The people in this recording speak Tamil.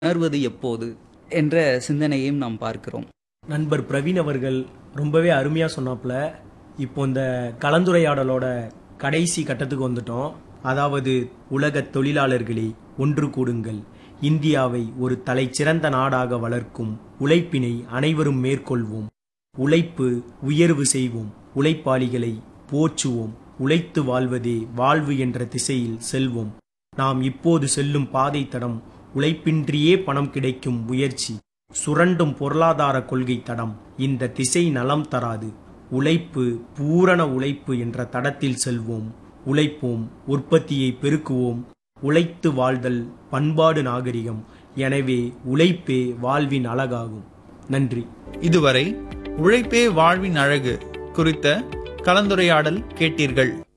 உணர்வது எப்போது என்ற சிந்தனையையும் நாம் பார்க்கிறோம் நண்பர் பிரவீன் அவர்கள் ரொம்பவே அருமையா சொன்னாப்ல இப்போ இந்த கலந்துரையாடலோட கடைசி கட்டத்துக்கு வந்துட்டோம் அதாவது உலக தொழிலாளர்களே ஒன்று கூடுங்கள் இந்தியாவை ஒரு தலைச்சிறந்த நாடாக வளர்க்கும் உழைப்பினை அனைவரும் மேற்கொள்வோம் உழைப்பு உயர்வு செய்வோம் உழைப்பாளிகளை போற்றுவோம் உழைத்து வாழ்வதே வாழ்வு என்ற திசையில் செல்வோம் நாம் இப்போது செல்லும் பாதை தடம் உழைப்பின்றியே பணம் கிடைக்கும் முயற்சி சுரண்டும் பொருளாதார கொள்கை தடம் இந்த திசை நலம் தராது உழைப்பு பூரண உழைப்பு என்ற தடத்தில் செல்வோம் உழைப்போம் உற்பத்தியை பெருக்குவோம் உழைத்து வாழ்தல் பண்பாடு நாகரிகம் எனவே உழைப்பே வாழ்வின் அழகாகும் நன்றி இதுவரை உழைப்பே வாழ்வின் அழகு குறித்த கலந்துரையாடல் கேட்டீர்கள்